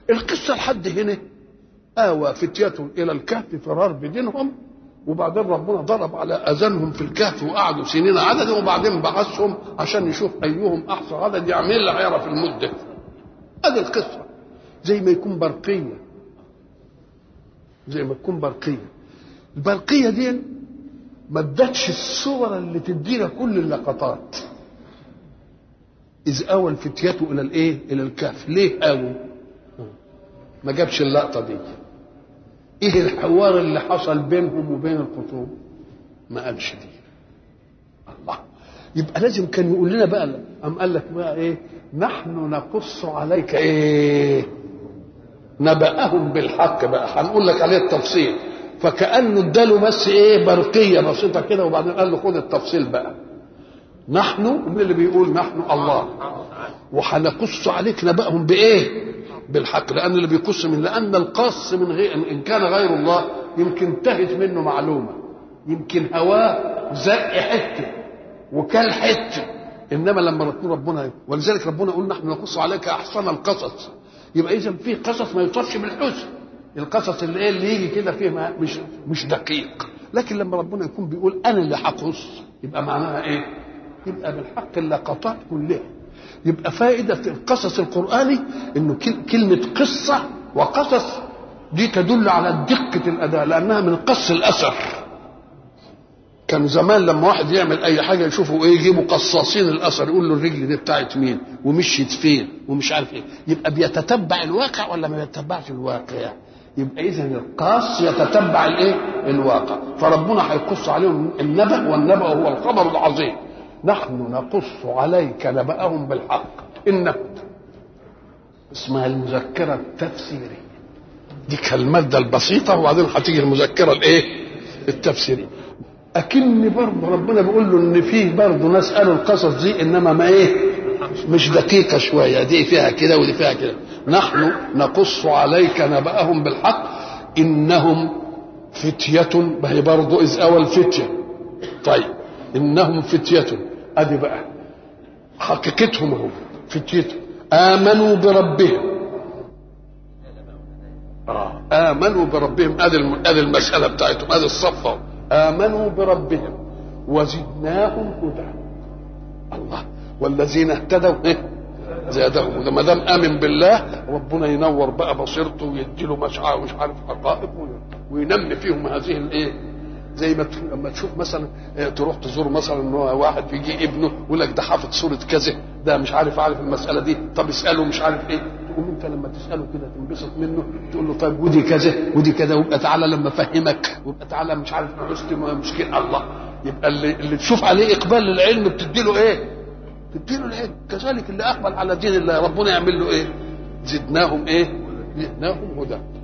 القصه لحد هنا آوى فتية إلى الكهف فرار بدينهم وبعدين ربنا ضرب على أذانهم في الكهف وقعدوا سنين عددا وبعدين بعثهم عشان يشوف أيهم أحصى عدد يعمل اللي هيعرف المدة هذه القصة زي ما يكون برقية زي ما تكون برقية البرقية دي ما ادتش الصور اللي تدينا كل اللقطات إذ آوى الفتية إلى الإيه؟ إلى الكهف ليه آووا؟ ما جابش اللقطة دي ايه الحوار اللي حصل بينهم وبين الخصوم ما قالش دي الله يبقى لازم كان يقول لنا بقى ام قال لك بقى ايه نحن نقص عليك ايه نبأهم بالحق بقى هنقول لك عليه التفصيل فكأنه اداله بس ايه برقية بسيطة كده وبعدين قال له خد التفصيل بقى نحن مين اللي بيقول نحن الله وهنقص عليك نبأهم بايه بالحق لان اللي بيقص من لان القص من غير ان كان غير الله يمكن انتهت منه معلومه يمكن هواه زق حته وكل حته انما لما نكون ربنا ولذلك ربنا يقول نحن نقص عليك احسن القصص يبقى اذا في قصص ما يوصفش بالحسن القصص اللي ايه اللي يجي كده فيه مش مش دقيق لكن لما ربنا يكون بيقول انا اللي هقص يبقى معناها ايه؟ يبقى بالحق اللقطات كلها يبقى فائدة في القصص القرآني انه كلمة قصة وقصص دي تدل على دقة الأداء لأنها من قص الأثر كان زمان لما واحد يعمل أي حاجة يشوفوا إيه يجيبوا قصاصين الأثر يقول له الرجل دي بتاعت مين ومشيت فين ومش عارف إيه يبقى بيتتبع الواقع ولا ما بيتتبعش الواقع يبقى إذا القاص يتتبع الإيه الواقع فربنا هيقص عليهم النبأ والنبأ هو الخبر العظيم نحن نقص عليك نبأهم بالحق إنك اسمها المذكرة التفسيرية دي كالمادة البسيطة وبعدين هتيجي المذكرة الإيه؟ التفسيرية أكن برضه ربنا بيقول له إن فيه برضه ناس قالوا القصص دي إنما ما إيه؟ مش دقيقة شوية دي فيها كده ودي فيها كده نحن نقص عليك نبأهم بالحق إنهم فتية ما هي برضه إذ أوى الفتية طيب إنهم فتية ادي بقى حقيقتهم هم فتيتهم امنوا بربهم آه. امنوا بربهم ادي ادي المساله بتاعتهم ادي الصفه امنوا بربهم وزدناهم هدى الله والذين اهتدوا ايه زادهم ما دام امن بالله ربنا ينور بقى بصيرته ويديله مشعر مش عارف حقائق وينمي فيهم هذه الايه زي ما لما تشوف مثلا تروح تزور مثلا واحد بيجي ابنه يقول لك ده حافظ سوره كذا ده مش عارف عارف المساله دي طب اساله مش عارف ايه تقوم انت لما تساله كده تنبسط منه تقول له طيب ودي كذا ودي كذا ويبقى تعالى لما افهمك ويبقى تعالى مش عارف نحس مشكله الله يبقى اللي, اللي تشوف عليه اقبال للعلم بتدي له ايه؟ تدي له العلم كذلك اللي اقبل على دين الله ربنا يعمل له ايه؟ زدناهم ايه؟ زدناهم هدى